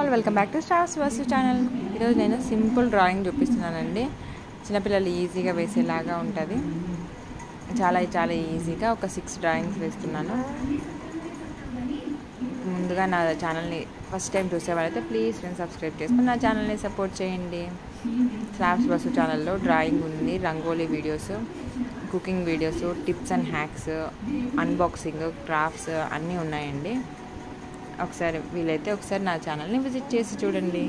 all welcome back to stars verse channel ఈరోజు నేను simple drawing చూపిస్తున్నానండి చిన్నపిల్లలు ఈజీగా వేసేలాగా ఉంటుంది చాలా చాలా ఈజీగా ఒక సిక్స్ డ్రాయింగ్స్ వేస్తున్నాను ముందుగా నా ఛానల్ని ఫస్ట్ టైం చూసేవాళ్ళైతే ప్లీజ్ ఫ్రెండ్స్ సబ్స్క్రైబ్ చేసుకుని నా ఛానల్ని సపోర్ట్ చేయండి స్లాబ్స్ బస్సు ఛానల్లో డ్రాయింగ్ ఉంది rangoli videos cooking videos tips and hacks unboxing crafts అన్నీ ఉన్నాయండి ఒకసారి వీలైతే ఒకసారి నా ఛానల్ని విజిట్ చేసి చూడండి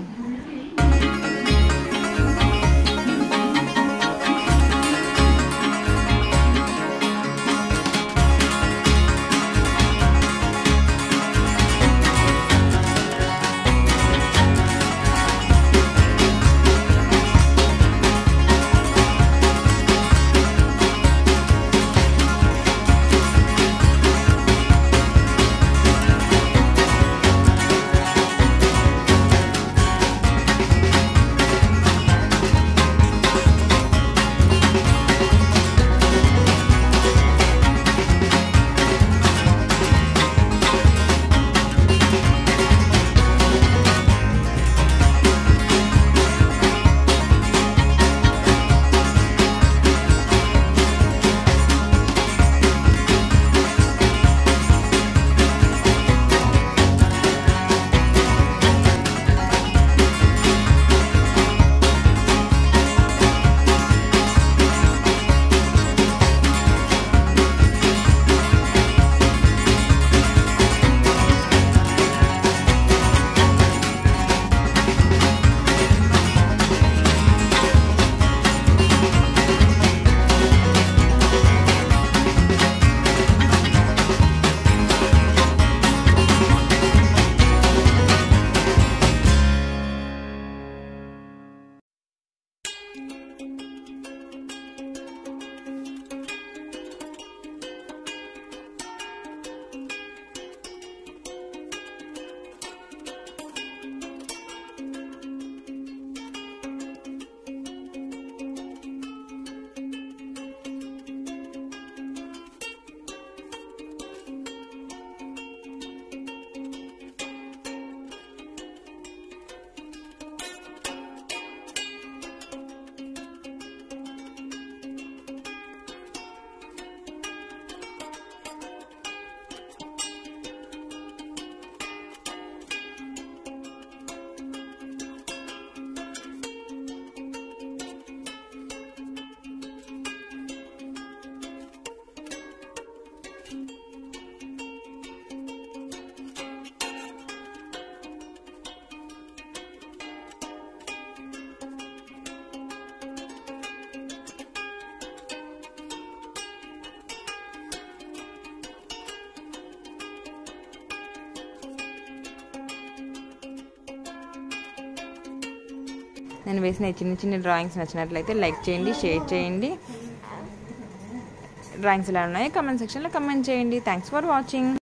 నేను వేసిన ఈ చిన్న చిన్న డ్రాయింగ్స్ నచ్చినట్లయితే లైక్ చేయండి షేర్ చేయండి డ్రాయింగ్స్ ఎలా ఉన్నాయో కమెంట్ సెక్షన్లో కమెంట్ చేయండి థ్యాంక్స్ ఫర్ వాచింగ్